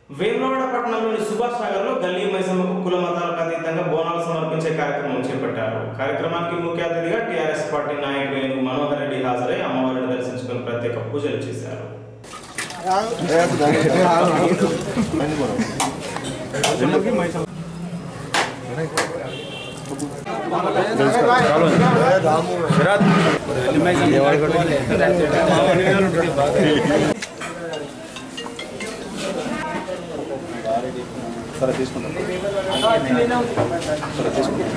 వేములవాడ పట్టణంలోని సుభాష్ నగర్ లో గల్లీ మైసమ్మకు కుల మతాలకు అతీతంగా బోనాలు సమర్పించే కార్యక్రమం చేపట్టారు కార్యక్రమానికి ముఖ్య అతిథిగా టీఆర్ఎస్ పార్టీ నాయకుడు ఏనుగు మనోహర్ రెడ్డి హాజరై అమ్మవారిని దర్శించుకుని ప్రత్యేక పూజలు చేశారు సరే తీసుకుంటాం సరే తీసుకుంటాం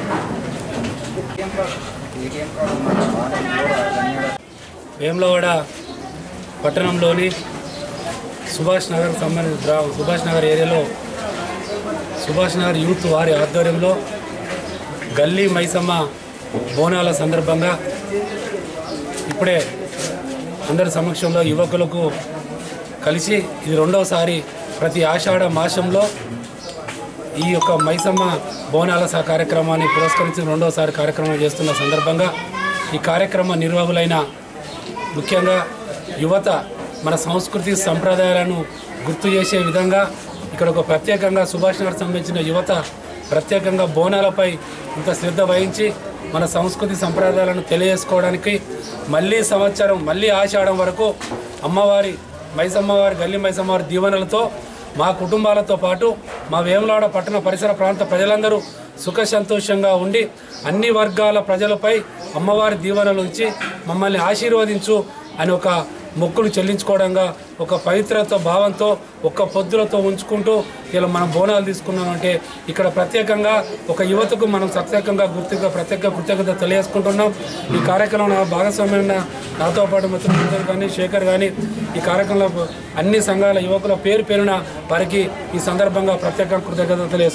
వేములవాడ పట్టణంలోని సుభాష్ నగర్ సంబంధించిన గ్రా- సుభాష్ నగర్ ఏరియాలో సుభాష్ నగర్ యూత్ వారి ఆధ్వర్యంలో గల్లీ మైసమ్మ బోనాల సందర్భంగా ఇప్పుడే అందరి సమక్షంలో యువకులకు కలిసి ఇది రెండవసారి ప్రతి ఆషాఢ మాసంలో ఈ యొక్క మైసమ్మ బోనాల సహ కార్యక్రమాన్ని పురస్కరించి రెండవసారి కార్యక్రమం చేస్తున్న సందర్భంగా ఈ కార్యక్రమ నిర్వాహకులైన ముఖ్యంగా యువత మన సంస్కృతి సంప్రదాయాలను గుర్తు చేసే విధంగా ఇక్కడ ఒక ప్రత్యేకంగా సుభాష్ నగర్ సంబంధించిన యువత ప్రత్యేకంగా బోనాలపై ఇంత శ్రద్ధ వహించి మన సంస్కృతి సంప్రదాయాలను తెలియజేసుకోవడానికి మళ్ళీ సంవత్సరం మళ్ళీ ఆషాఢం వరకు అమ్మవారి మైసమ్మవారి గల్లి మైసమ్మవారి దీవెనలతో మా కుటుంబాలతో పాటు మా వేములవాడ పట్టణ పరిసర ప్రాంత ప్రజలందరూ సుఖ సంతోషంగా ఉండి అన్ని వర్గాల ప్రజలపై అమ్మవారి దీవెనలు ఉంచి మమ్మల్ని ఆశీర్వదించు అని ఒక మొక్కులు చెల్లించుకోవడంగా ఒక పవిత్రత భావంతో ఒక్క పొద్దులతో ఉంచుకుంటూ ఇలా మనం బోనాలు తీసుకున్నామంటే ఇక్కడ ప్రత్యేకంగా ఒక యువతకు మనం ప్రత్యేకంగా గుర్తుగా ప్రత్యేక కృతజ్ఞత తెలియజేసుకుంటున్నాం ఈ కార్యక్రమంలో భాగస్వామ్యమైన నాతో పాటు మిత్రులందరూ కానీ శేఖర్ కానీ ఈ కార్యక్రమంలో అన్ని సంఘాల యువకుల పేరు పేరున వారికి ఈ సందర్భంగా ప్రత్యేక కృతజ్ఞత తెలియజేసుకుంటున్నాం